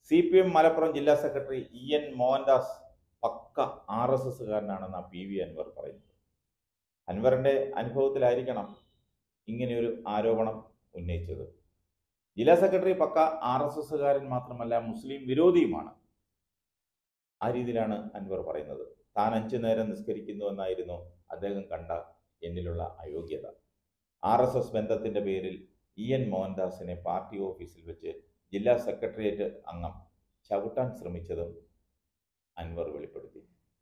C P M Malappuram ജില്ലാ secretary E N Mohandas പക്ക R S എസ്സുകാരനാണെന്ന പി വി അൻവർ പറയുന്നത് അൻവറിന്റെ അനുഭവത്തിലായിരിക്കണം ഇങ്ങനെയൊരു ആരോപണം ഉന്നയിച്ചത് ജില്ലാ സെക്രട്ടറി പക്ക ആർ എസ് എസ്സുകാരൻ മാത്രമല്ല മുസ്ലിം വിരോധിയുമാണ് ആ രീതിയിലാണ് അൻവർ പറയുന്നത് താൻ അഞ്ചു നേരം നിസ്കരിക്കുന്നുവെന്നായിരുന്നു അദ്ദേഹം കണ്ട എന്നിലുള്ള അയോഗ്യത ആർ എസ് എസ് ബന്ധത്തിന്റെ പേരിൽ ഇ എൻ മോഹൻദാസിനെ പാർട്ടി ഓഫീസിൽ വെച്ച് ജില്ലാ സെക്രട്ടേറിയറ്റ് അംഗം ചവിട്ടാൻ ശ്രമിച്ചതും അൻവർ വെളിപ്പെടുത്തി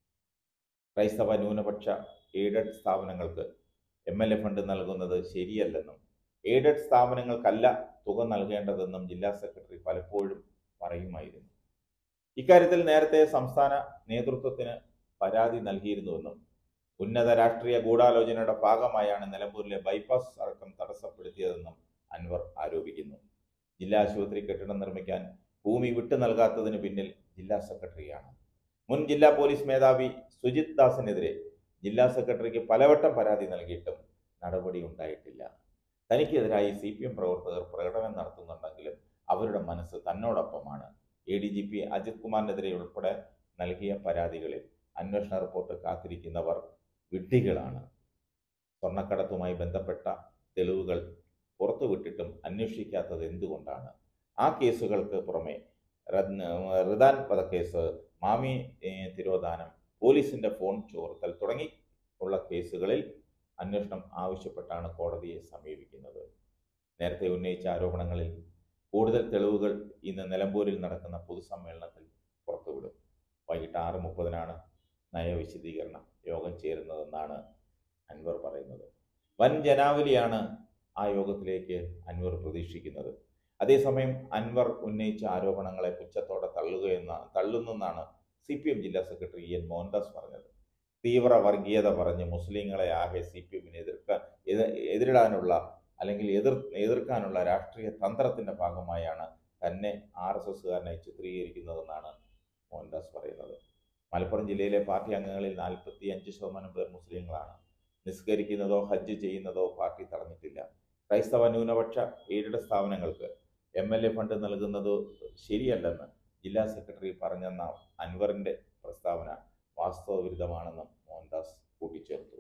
ക്രൈസ്തവ ന്യൂനപക്ഷ എയ്ഡഡ് സ്ഥാപനങ്ങൾക്ക് എം എൽ എ ഫണ്ട് നൽകുന്നത് ശരിയല്ലെന്നും എയ്ഡഡ് സ്ഥാപനങ്ങൾക്കല്ല തുക നൽകേണ്ടതെന്നും ജില്ലാ സെക്രട്ടറി പലപ്പോഴും പറയുമായിരുന്നു ഇക്കാര്യത്തിൽ നേരത്തെ സംസ്ഥാന നേതൃത്വത്തിന് പരാതി നൽകിയിരുന്നുവെന്നും ഉന്നത രാഷ്ട്രീയ ഗൂഢാലോചനയുടെ ഭാഗമായാണ് നിലമ്പൂരിലെ ബൈപ്പാസ് അടക്കം തടസ്സപ്പെടുത്തിയതെന്നും അൻവർ ആരോപിക്കുന്നു ജില്ലാ ആശുപത്രി കെട്ടിടം നിർമ്മിക്കാൻ ഭൂമി വിട്ടു നൽകാത്തതിന് പിന്നിൽ ജില്ലാ സെക്രട്ടറിയാണ് മുൻ ജില്ലാ പോലീസ് മേധാവി സുജിത് ദാസിനെതിരെ ജില്ലാ സെക്രട്ടറിക്ക് പലവട്ടം പരാതി നൽകിയിട്ടും നടപടി ഉണ്ടായിട്ടില്ല തനിക്കെതിരായി സി പി എം പ്രവർത്തകർ പ്രകടനം നടത്തുന്നുണ്ടെങ്കിലും അവരുടെ മനസ്സ് തന്നോടൊപ്പമാണ് A D G P Ajith കുമാറിനെതിരെ ഉൾപ്പെടെ നൽകിയ പരാതികളിൽ അന്വേഷണ റിപ്പോർട്ട് കാത്തിരിക്കുന്നവർ വിഡ്ഢികളാണ് സ്വർണ്ണക്കടത്തുമായി ബന്ധപ്പെട്ട തെളിവുകൾ പുറത്തുവിട്ടിട്ടും അന്വേഷിക്കാത്തത് എന്തുകൊണ്ടാണ് ആ കേസുകൾക്ക് പുറമെ റദ്ന- റിദാൻ വധക്കേസ് മാമി ഏഹ്, തിരോധാനം പോലീസിന്റെ ഫോൺ ചോർത്തൽ തുടങ്ങി ഉള്ള കേസുകളിൽ അന്വേഷണം ആവശ്യപ്പെട്ടാണ് കോടതിയെ സമീപിക്കുന്നത് നേരത്തെ ഉന്നയിച്ച ആരോപണങ്ങളിൽ കൂടുതൽ തെളിവുകൾ ഇന്ന് നിലമ്പൂരിൽ നടക്കുന്ന പൊതുസമ്മേളനത്തിൽ പുറത്തുവിടും വൈകിട്ട് ആറ് മുപ്പതിനാണ് നയവിശദീകരണ യോഗം ചേരുന്നതെന്നാണ് അൻവർ പറയുന്നത് വൻ ജനാവലിയാണ് ആ യോഗത്തിലേക്ക് അൻവർ പ്രതീക്ഷിക്കുന്നത് അതേസമയം അൻവർ ഉന്നയിച്ച ആരോപണങ്ങളെ പുച്ഛത്തോടെ തള്ളുകയെന്ന തള്ളുന്നെന്നാണ് സി പി എം ജില്ലാ സെക്രട്ടറി ഇ എൻ മോഹൻദാസ് പറഞ്ഞത് തീവ്ര വർഗീയത പറഞ്ഞ് മുസ്ലിങ്ങളെ ആകെ സി പി എമ്മിനെ എതിർക്കാൻ എതി- എതിരിടാനുള്ള അല്ലെങ്കിൽ എതിർ എതിർക്കാനുള്ള രാഷ്ട്രീയ തന്ത്രത്തിന്റെ ഭാഗമായാണ് തന്നെ ആർ എസ് എസ്സുകാരനായി ചിത്രീകരിക്കുന്നതെന്നാണ് മോഹൻദാസ് പറയുന്നത് മലപ്പുറം ജില്ലയിലെ പാർട്ടി അംഗങ്ങളിൽ നാൽപ്പത്തി അഞ്ച് ശതമാനം പേർ മുസ്ലിങ്ങളാണ് നിസ്കരിക്കുന്നതോ ഹജ്ജ് ചെയ്യുന്നതോ പാർട്ടി തടഞ്ഞിട്ടില്ല ക്രൈസ്തവ ന്യൂനപക്ഷ എയ്ഡഡ് സ്ഥാപനങ്ങൾക്ക് എം എൽ എ ഫണ്ട് നൽകുന്നത് ശരിയല്ലെന്ന് ജില്ലാ സെക്രട്ടറി പറഞ്ഞെന്ന അൻവറിന്റെ പ്രസ്താവന വാസ്തവവിരുദ്ധമാണെന്നും മോഹൻദാസ് കൂട്ടിച്ചേർത്തു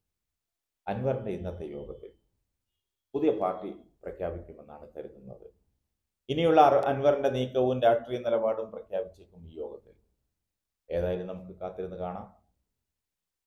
അൻവറിന്റെ ഇന്നത്തെ യോഗത്തിൽ പുതിയ പാർട്ടി പ്രഖ്യാപിക്കുമെന്നാണ് കരുതുന്നത് ഇനിയുള്ള അർ- അൻവറിന്റെ നീക്കവും രാഷ്ട്രീയ നിലപാടും പ്രഖ്യാപിച്ചേക്കും ഈ യോഗത്തിൽ ഏതായാലും നമുക്ക് കാത്തിരുന്ന് കാണാം